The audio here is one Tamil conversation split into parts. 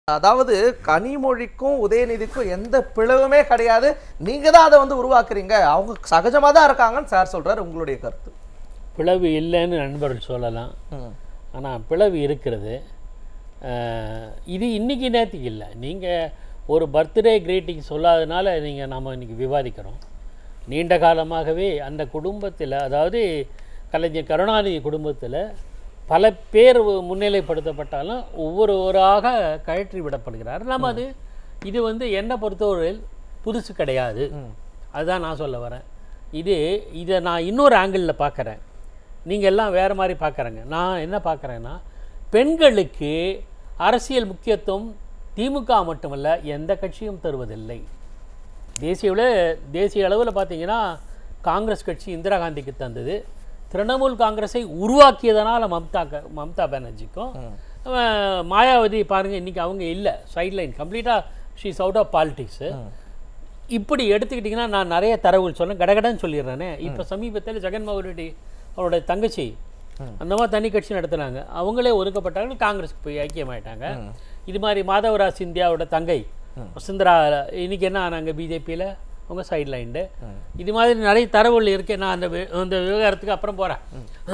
அதாவது கனிமொழிக்கும் உதயநிதிக்கும் எந்த பிளவுமே கிடையாது நீங்க தான் அதை வந்து உருவாக்குறீங்க அவங்க சகஜமா தான் இருக்காங்கன்னு சார் சொல்றாரு உங்களுடைய கருத்து பிளவு இல்லைன்னு நண்பர்கள் சொல்லலாம் ம். ஆனால் பிளவு இருக்கிறது அஹ், இது இன்னைக்கு நேற்றுக்கு இல்லை நீங்கள் ஒரு பர்த்டே கிரீட்டிங் சொல்லாதனால நீங்கள் நாம் இன்னைக்கு விவாதிக்கிறோம் நீண்ட காலமாகவே அந்த குடும்பத்தில் அதாவது கலைஞர் கருணாநிதி குடும்பத்தில் பல பேர் முன்னிலைப்படுத்தப்பட்டாலும் ஒவ்வொருவராக கழற்றி விடப்படுகிறார் நம்ம அது இது வந்து என்னை பொறுத்தவரையில் புதுசு கிடையாது அதுதான் நான் சொல்ல வரேன் இது இதை நான் இன்னொரு ஆங்கிளில் பார்க்குறேன் நீங்கள் எல்லாம் வேறு மாதிரி பார்க்குறேங்க நான் என்ன பார்க்குறேன்னா பெண்களுக்கு அரசியல் முக்கியத்துவம் திமுக மட்டுமல்ல எந்த கட்சியும் தருவதில்லை தேசிய அளவில் தேசிய அளவில் பார்த்தீங்கன்னா காங்கிரஸ் கட்சி இந்திரா காந்திக்கு தந்தது திரிணாமுல் காங்கிரஸை உருவாக்கியதனால மம்தா க- மம்தா பானர்ஜிக்கும் அஹ், மாயாவதி பாருங்கள் இன்றைக்கி அவங்க இல்லை சைட்லைன் கம்ப்ளீட்டாக ஷீஸ் அவுட் ஆஃப் பாலிடிக்ஸு இப்படி எடுத்துக்கிட்டிங்கன்னா நான் நிறைய தரவுகள் சொன்னேன் கடகடன்னு சொல்லிடுறேனே இப்போ சமீபத்தில் ஜெகன்மோகன் ரெட்டி அவரோட தங்கச்சி அந்த மாதிரி தனி கட்சி நடத்துனாங்க அவங்களே ஒதுக்கப்பட்டாங்க காங்கிரஸ்க்கு போய் ஐக்கியமாயிட்டாங்க இது மாதிரி மாதவராஜ் சிந்தியாவோட தங்கை வசுந்தரா இன்னைக்கு என்ன ஆனாங்க பிஜேபியில் அவங்க சைட் லைன்டு இது மாதிரி நிறைய தரவுகள் இருக்கு நான் அந்த வி- அந்த விவகாரத்துக்கு அப்புறம் போகிறேன்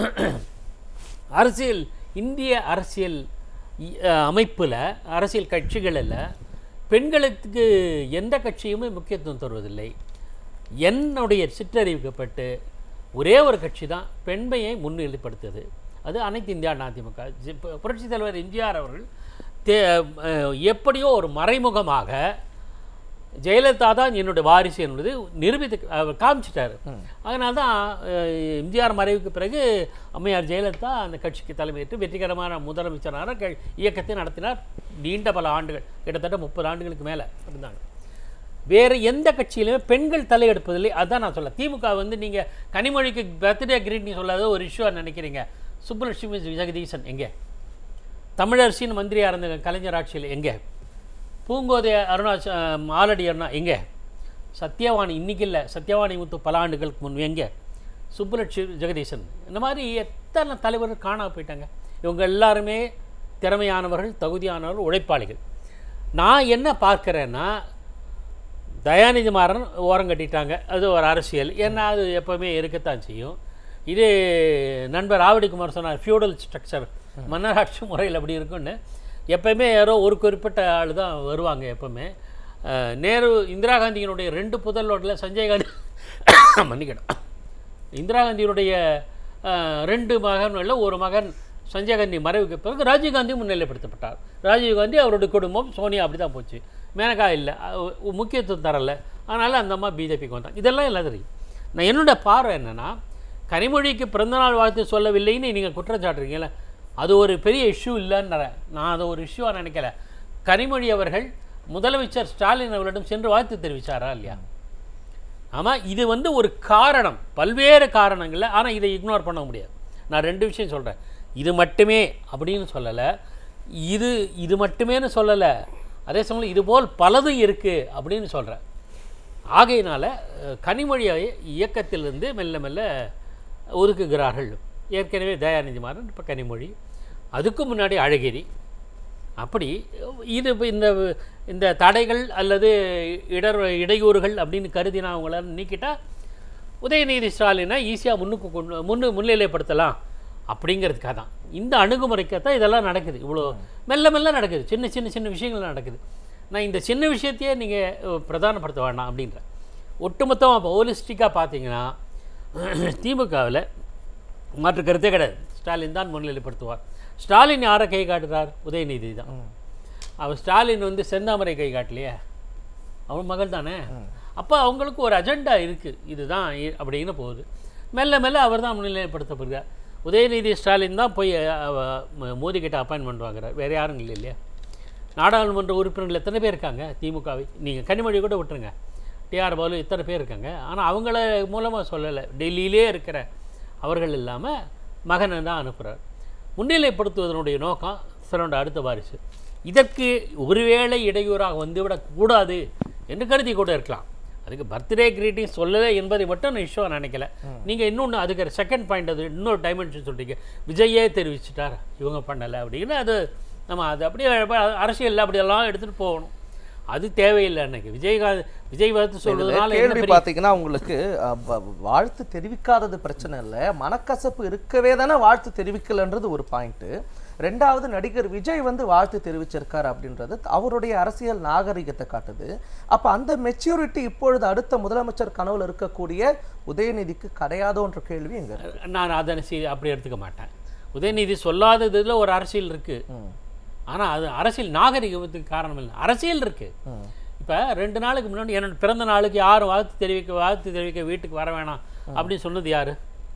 அரசியல் இந்திய அரசியல் அமைப்பில் அரசியல் கட்சிகளில் பெண்களுக்கு எந்த கட்சியுமே முக்கியத்துவம் தருவதில்லை என்னுடைய சிற்றறிவிக்கப்பட்டு ஒரே ஒரு கட்சி தான் பெண்மையை முன்னிலைப்படுத்துது அது அனைத்து இந்தியா அண்ணா அதிமுக ஜி- பு- புரட்சித் தலைவர் எம்ஜிஆர் அவர்கள் தே அஹ், எப்படியோ ஒரு மறைமுகமாக ஜெயலலிதா தான் என்னுடைய வாரிசு என்பது நிரூபித்து அவர் காமிச்சிட்டாரு அதனால தான் அஹ், எம்ஜிஆர் மறைவுக்கு பிறகு அம்மையார் ஜெயலலிதா அந்த கட்சிக்கு தலைமையேற்று வெற்றிகரமான முதலமைச்சரான க இயக்கத்தை நடத்தினார் நீண்ட பல ஆண்டுகள் கிட்டத்தட்ட முப்பது ஆண்டுகளுக்கு மேலே இருந்தாங்க வேறு எந்த கட்சியிலுமே பெண்கள் தலையெடுப்பதில்லை அதான் நான் சொல்ல திமுக வந்து நீங்கள் கனிமொழிக்கு பர்த்டே கிரீட்டிங் சொல்லாத ஒரு இஷ்யூவாக நினைக்கிறீங்க சுப்புலட்சுமி ஜெகதீசன் எங்கே தமிழரசின் மந்திரியாக இருந்த கலைஞர் ஆட்சியில் எங்கே பூங்கோதைய அருணாச்ச ஆலடி அருணா எங்கே சத்யவாணி இன்னைக்கு இல்லை சத்யவாணி முத்து பல ஆண்டுகளுக்கு முன் எங்கே சுப்புலட்சுமி ஜெகதீசன் இந்த மாதிரி எத்தனை தலைவர்கள் காணாம போயிட்டாங்க இவங்க எல்லாருமே திறமையானவர்கள் தகுதியானவர்கள் உழைப்பாளிகள் நான் என்ன பார்க்குறேன்னா தயாநிதி மாறன் ஓரம் கட்டிட்டாங்க அது ஒரு அரசியல் ஏன்னா அது எப்போவுமே இருக்கத்தான் செய்யும் இது நண்பர் ஆவடி குமார் சொன்னார் ஃபியூடல் ஸ்ட்ரக்சர் மன்னராட்சி முறையில் அப்படி இருக்குன்னு எப்போவுமே யாரோ ஒரு குறிப்பிட்ட ஆள் தான் வருவாங்க எப்போவுமே அஹ், நேரு இந்திரா காந்தியினுடைய ரெண்டு புதல்வரில் சஞ்சய் காந்தி மன்னிக்கணும் இந்திரா காந்தியினுடைய அஹ், ரெண்டு மகன்களில் ஒரு மகன் சஞ்சய் காந்தி மறைவுக்கு பிறகு ராஜீவ்காந்தி முன்னிலைப்படுத்தப்பட்டார் ராஜீவ்காந்தி அவருடைய குடும்பம் சோனியா அப்படி தான் போச்சு மேனகா இல்லை அஹ், முக்கியத்துவம் தரல அதனால் அந்த அம்மா பிஜேபிக்கு வந்தாங்க இதெல்லாம் எல்லாம் தெரியும் நான் என்னோட பார்வை என்னென்னா கனிமொழிக்கு பிறந்தநாள் வாழ்த்து சொல்லவில்லைன்னு நீங்கள் குற்றம் சாட்டுறீங்கல்ல அது ஒரு பெரிய இஷ்யூ இல்லைன்னு நான் அதை ஒரு இஷ்யூவாக நினைக்கல கனிமொழி அவர்கள் முதலமைச்சர் ஸ்டாலின் அவர்களிடம் சென்று வாழ்த்து தெரிவித்தாரா இல்லையா ஆமாம் இது வந்து ஒரு காரணம் பல்வேறு காரணங்களில் ஆனால் இதை இக்னோர் பண்ண முடியாது நான் ரெண்டு விஷயம் சொல்கிறேன் இது மட்டுமே அப்படின்னு சொல்லலை இது இது மட்டுமேன்னு சொல்லலை அதே சமயம் இது போல் பலதும் இருக்குது அப்படின்னு சொல்கிறேன் ஆகையினால அஹ், கனிமொழியை இயக்கத்திலிருந்து மெல்ல மெல்ல ஒதுக்குகிறார்கள் ஏற்கனவே தயாநிதி மாறன் இப்போ கனிமொழி அதுக்கு முன்னாடி அழகிரி அப்படி இது இப்ப இந்த இந்த தடைகள் அல்லது இடர் இடையூறுகள் அப்படின்னு கருதி நான் அவங்கள நீக்கிட்டா உதயநிதி ஸ்டாலினை ஈஸியாக முன்னுக்கு கொண்டு முன்னு முன்னிலைப்படுத்தலாம் அப்படிங்கிறதுக்காக தான் இந்த அணுகுமுறைக்காக தான் இதெல்லாம் நடக்குது இவ்வளோ மெல்ல மெல்ல நடக்குது சின்ன சின்ன சின்ன விஷயங்கள் நடக்குது நான் இந்த சின்ன விஷயத்தையே நீங்கள் பிரதானப்படுத்த வேண்டாம் அப்படின்றேன் ஒட்டுமொத்தமாக இப்போ ஹோலிஸ்டிக்காக பார்த்தீங்கன்னா திமுகவில் மாற்று கருத்தே கிடையாது ஸ்டாலின் தான் முன்னிலைப்படுத்துவார் ஸ்டாலின் யாரை கை காட்டுறார் உதயநிதி தான் அவர் ஸ்டாலின் வந்து செந்தாமரை கை காட்டலையே அவன் மகள் தானே அப்போ அவங்களுக்கு ஒரு அஜெண்டா இருக்குது இதுதான் இ- அப்படின்னு போகுது மெல்ல மெல்ல அவர் தான் முன்னிலைப்படுத்தப்படுகிறார் உதயநிதி ஸ்டாலின் தான் போய் அவ, ம- மோடி கிட்ட அப்பாயின்மெண்ட் வாங்குறார் வேறு யாரும் இல்லை இல்லையா நாடாளுமன்ற உறுப்பினர்கள் எத்தனை பேர் இருக்காங்க திமுகவை நீங்கள் கனிமொழி கூட விட்டுருங்க டிஆர் பாலு இத்தனை பேர் இருக்காங்க ஆனால் அவங்கள மூலமாக சொல்லலை டெல்லியிலே இருக்கிற அவர்கள் இல்லாமல் மகனை தான் அனுப்புகிறார் முன்னிலைப்படுத்துவதனுடைய நோக்கம் சிறந்த அடுத்த வாரிசு இதற்கு ஒருவேளை இடையூறாக வந்துவிடக்கூடாது என்று கருதி கூட இருக்கலாம் அதுக்கு பர்த்டே கிரீட்டிங் சொல்லலை என்பதை மட்டும் நான் இஷ்யூவாக நினைக்கல நீங்கள் இன்னொன்று அதுக்கு செகண்ட் பாயிண்ட் அது இன்னொரு டைமென்ஷன் சொல்கிறீங்க விஜயே தெரிவிச்சிட்டார் இவங்க பண்ணலை அப்படின்னு அது நம்ம அது அப்படியே அரசியல் அப்படியெல்லாம் எடுத்துகிட்டு போகணும் அது தேவையில்லை எனக்கு விஜயகாந்த் விஜய் பார்த்து சொல்வதனால என்ன கேள்வி பெரிய பாத்தீங்கன்னா உங்களுக்கு அஹ், வ- வாழ்த்து தெரிவிக்காதது பிரச்சனை இல்ல மனக்கசப்பு இருக்கவே தானே வாழ்த்து தெரிவிக்கலன்றது ஒரு பாயிண்ட் ரெண்டாவது நடிகர் விஜய் வந்து வாழ்த்து தெரிவிச்சிருக்காரு அப்படின்றது அவருடைய அரசியல் நாகரிகத்தை காட்டுது அப்ப அந்த மெச்சூரிட்டி இப்பொழுது அடுத்த முதலமைச்சர் கனவுல இருக்கக்கூடிய உதயநிதிக்கு கிடையாதோன்ற கேள்வி எங்க இருக்கு நான் அதை சி- அப்படி எடுத்துக்க மாட்டேன் உதயநிதி சொல்லாததுல ஒரு அரசியல் இருக்கு ம். ஆனா அது அரசியல் நாகரிகத்துக்கு காரணம் இல்லை அரசியல் இருக்கு ம். இப்ப ரெண்டு நாளுக்கு முன்னாடி என்னோட பிறந்த நாளுக்கு யாரும் வாழ்த்து தெரிவிக்க வாழ்த்து தெரிவிக்க வீட்டுக்கு வர வேணாம் அப்படின்னு சொன்னது யாரு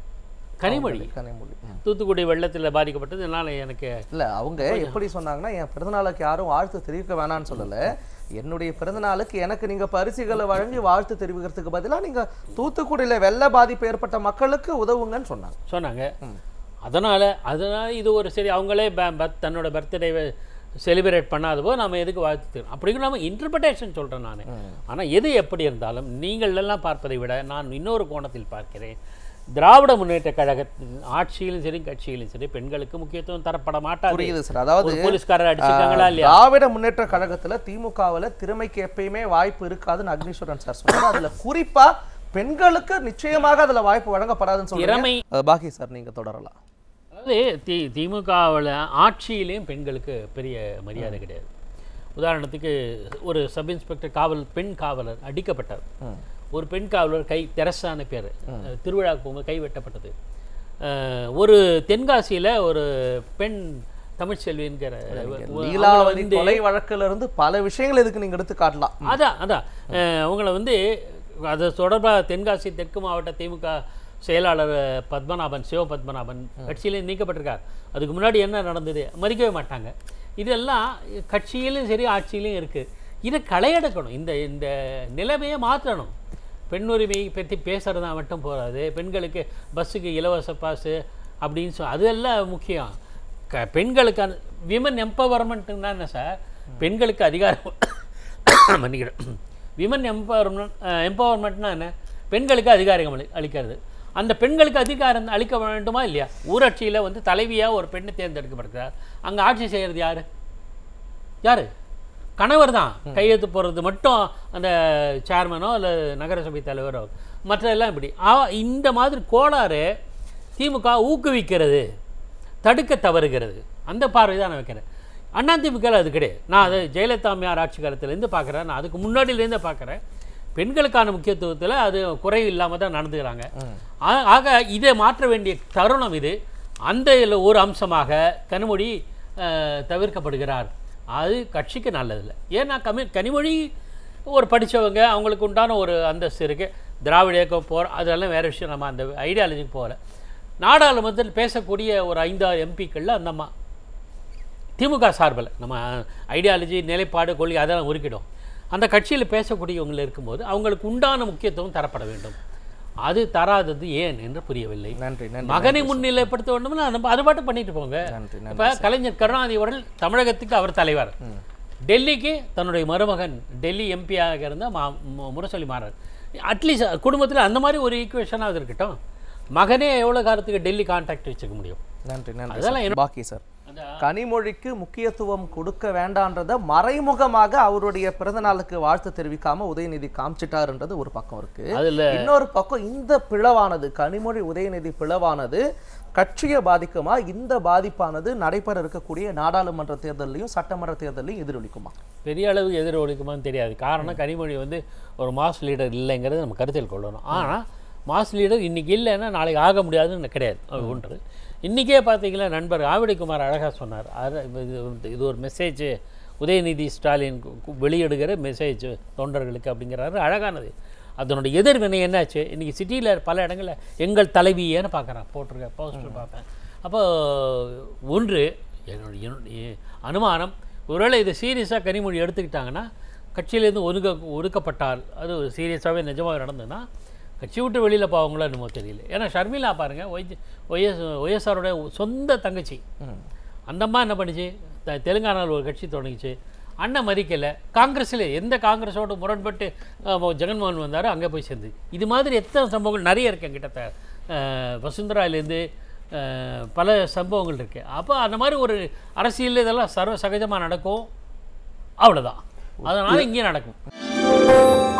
கனிமொழி கனிமொழி ம். தூத்துக்குடி வெள்ளத்தில் பாதிக்கப்பட்டது என்னால் எனக்கு இல்ல அவங்க எப்படி சொன்னாங்கன்னா என் பிறந்தநாளுக்கு யாரும் வாழ்த்து தெரிவிக்க வேணாம்னு சொல்லல என்னுடைய பிறந்தநாளுக்கு எனக்கு நீங்க பரிசுகளை வழங்கி வாழ்த்து தெரிவிக்கிறதுக்கு பதிலா நீங்க தூத்துக்குடியில வெள்ள பாதிப்பு ஏற்பட்ட மக்களுக்கு உதவுங்கன்னு சொன்னாங்க சொன்னாங்க அதனால் அதனால் இது ஒரு சரி அவங்களே ப- ப- தன்னோட பர்த்டேவை செலிப்ரேட் பண்ணாத போது நம்ம எதுக்கு வாழ்த்து தெரியும் அப்படிங்கிற நம்ம இன்டர்பிரேஷன் சொல்கிறேன் நான் ஆனால் எது எப்படி இருந்தாலும் நீங்கள் எல்லாம் பார்ப்பதை விட நான் இன்னொரு கோணத்தில் பார்க்கிறேன் திராவிட முன்னேற்ற கழகத்தின் ஆட்சியிலும் சரி கட்சியிலும் சரி பெண்களுக்கு முக்கியத்துவம் தரப்பட மாட்டாது புரியுது சார் அதாவது ஒரு போலீஸ்காரர் அடிச்சிருக்காங்களா இல்லையா திராவிட முன்னேற்ற கழகத்துல திமுகவுல திறமைக்கு எப்பயுமே வாய்ப்பு இருக்காதுன்னு அக்னீஸ்வரன் சார் சொன்னாரு அதுல குறிப்பா பெண்களுக்கு நிச்சயமாக அதுல வாய்ப்பு வழங்கப்படாதுன்னு சொல்றீங்க திறமை அஹ் பாக்கி சார் நீங்க தொடரலாம் அதாவது தி திமுகவில் ஆட்சியிலையும் பெண்களுக்கு பெரிய மரியாதை கிடையாது உதாரணத்துக்கு ஒரு சப் இன்ஸ்பெக்டர் காவல் பெண் காவலர் அடிக்கப்பட்டார் ஒரு பெண் காவலர் கை தெரசான பேர் திருவிழாவுக்கு போகும்போது கை வெட்டப்பட்டது அஹ், ஒரு தென்காசியில் ஒரு பெண் தமிழ்ச்செல்விங்கிற அவங்கள லீலாவதி வந்து கொலை வழக்குல இருந்து பல விஷயங்கள் இதுக்கு நீங்க எடுத்து காட்டலாம் அதான் அதான் அஹ், அவங்கள வந்து அது தொடர்பாக தென்காசி தெற்கு மாவட்ட திமுக செயலாளர் பத்மநாபன் சிவ பத்மநாபன் கட்சியிலே நீக்கப்பட்டிருக்கார் அதுக்கு முன்னாடி என்ன நடந்தது மதிக்கவே மாட்டாங்க இதெல்லாம் கட்சியிலும் சரி ஆட்சியிலும் இருக்குது இதை களையெடுக்கணும் இந்த இந்த நிலைமையை மாற்றணும் பெண் உரிமை பற்றி பேசுகிறதா மட்டும் போகாது பெண்களுக்கு பஸ்ஸுக்கு இலவச பாஸு அப்படின்னு சொல் அதெல்லாம் முக்கியம் க பெண்களுக்கான விமன் எம்பவர்மெண்ட்டுன்னா என்ன சார் பெண்களுக்கு அதிகாரம் மன்னிக்கிறேன் விமன் எம்பவர்மெண்ட் எம்பவர்மெண்ட்னா என்ன பெண்களுக்கு அதிகாரம் அளி- அளிக்கிறது அந்த பெண்களுக்கு அதிகாரம் அளிக்க வேண்டுமா இல்லையா ஊராட்சியில் வந்து தலைவியாக ஒரு பெண்ணை தேர்ந்தெடுக்கப்படுகிறார் அங்கே ஆட்சி செய்கிறது யார் யார் கணவர் தான் கையெழுத்து போடுறது மட்டும் அந்த சேர்மனோ இல்லை நகரசபை தலைவரோ மற்றதெல்லாம் இப்படி ஆ இந்த மாதிரி கோளாறு திமுக ஊக்குவிக்கிறது தடுக்க தவறுகிறது அந்த பார்வை தான் நான் வைக்கிறேன் அதிமுக அது கிடையாது நான் அதை ஜெயலலிதா அம்மையார் ஆட்சி காலத்துலேருந்து பார்க்குறேன் நான் அதுக்கு முன்னாடியிலேருந்து பார்க்குறேன் பெண்களுக்கான முக்கியத்துவத்தில் அது குறைவு இல்லாமல் தான் நடந்துக்கிறாங்க ஆ- ஆக இதை மாற்ற வேண்டிய தருணம் இது அந்த இதுல ஒரு அம்சமாக கனிமொழி அஹ், தவிர்க்கப்படுகிறார் அது கட்சிக்கு நல்லதில்லை ஏன்னா கமி கனிமொழி ஒரு படிச்சவங்க அவங்களுக்கு உண்டான ஒரு அந்தஸ்து இருக்குது திராவிட இயக்கம் போகிற அதெல்லாம் வேறு விஷயம் நம்ம அந்த ஐடியாலஜிக்கு போகல நாடாளுமன்றத்தில் பேசக்கூடிய ஒரு ஐந்தாறு எம்பிக்களில் அந்த அம்மா திமுக சார்பில் நம்ம ஐடியாலஜி நிலைப்பாடு கொள்கை அதெல்லாம் ஒதுக்கிடும் அந்த கட்சியில் பேசக்கூடியவங்க இருக்கும்போது அவங்களுக்கு உண்டான முக்கியத்துவம் தரப்பட வேண்டும் அது தராதது ஏன் என்று புரியவில்லை நன்றி நன்றி மகனை முன்னிலைப்படுத்த வேண்டும்னா நம்ம அது மட்டும் பண்ணிட்டு போங்க நன்றி நன்றி இப்போ கலைஞர் கருணாநிதி அவர்கள் தமிழகத்துக்கு அவர் தலைவர் டெல்லிக்கு தன்னுடைய மருமகன் டெல்லி எம்பியாக இருந்த மா மு- முரசொலி மாறன் அட்லீஸ்ட் குடும்பத்தில் அந்த மாதிரி ஒரு ஈக்குவேஷனாக இருக்கட்டும் மகனே எவ்வளோ காலத்துக்கு டெல்லி கான்டாக்ட் வச்சுக்க முடியும் நன்றி நன்றி அதெல்லாம் சார். பாக்கி சார் அந்த கனிமொழிக்கு முக்கியத்துவம் கொடுக்க வேண்டான்றத மறைமுகமாக அவருடைய பிறந்த நாளுக்கு வாழ்த்து தெரிவிக்காம உதயநிதி காமிச்சிட்டாருன்றது ஒரு பக்கம் இருக்கு அதில் இன்னொரு பக்கம் இந்த பிளவானது கனிமொழி உதயநிதி பிளவானது கட்சியை பாதிக்குமா இந்த பாதிப்பானது நடைபெற இருக்கக்கூடிய நாடாளுமன்ற தேர்தலையும் சட்டமன்ற தேர்தலையும் எதிரொலிக்குமா பெரிய அளவு எதிரொலிக்குமான்னு தெரியாது காரணம் கனிமொழி வந்து ஒரு மாஸ் லீடர் இல்லைங்கிறத நம்ம கருத்தில் கொள்ளணும் ஆனால் மாஸ் லீடர் இன்னைக்கு இல்லைன்னா நாளைக்கு ஆக முடியாதுன்னு கிடையாது அது ஒன்று இன்றைக்கே பார்த்தீங்கன்னா நண்பர் ஆவிடைக்குமார் அழகாக சொன்னார் அது இது வந்து- இது ஒரு மெசேஜ் உதயநிதி ஸ்டாலின் கு- கு- வெளியிடுகிற மெசேஜ் தொண்டர்களுக்கு அப்படிங்கிறாரு அழகானது அதனுடைய எதிர்வினை என்னாச்சு இன்றைக்கி சிட்டியில் பல இடங்களில் எங்கள் தலைவியேன்னு பார்க்குறேன் போட்டிருக்கேன் போஸ்டர் பார்ப்பேன் அப்போ ஒன்று என்னுடைய என்னுடைய அனுமானம் ஒருவேளை இது சீரியஸாக கனிமொழி எடுத்துக்கிட்டாங்கன்னா கட்சியிலேருந்து ஒதுக்க ஒதுக்கப்பட்டால் அது சீரியஸாகவே நிஜமாக நடந்ததுன்னா கட்சி விட்டு வெளியில் போவாங்களோ என்னமோ தெரியல ஏன்னா ஷர்மிளா பாருங்கள் ஒய் ஒய்எஸ் ஒய்எஸ்ஆருடைய சொந்த தங்கச்சி அந்த அம்மா என்ன பண்ணுச்சு த தெலுங்கானாவில் ஒரு கட்சி தொடங்கிச்சு அண்ணன் மதிக்கலை காங்கிரஸில் எந்த காங்கிரஸோடு முரண்பட்டு அஹ், ஜெகன்மோகன் வந்தாரோ அங்கே போய் சேர்ந்து இது மாதிரி எத்தனை சம்பவங்கள் நிறைய இருக்கு என்கிட்ட த- அஹ், வசுந்தராலேருந்து அஹ், பல சம்பவங்கள் இருக்குது அப்போ அந்த மாதிரி ஒரு அரசியல் இதெல்லாம் சர்வ சகஜமாக நடக்கும் அவ்வளோதான் அதனால் இங்கேயும் நடக்கும்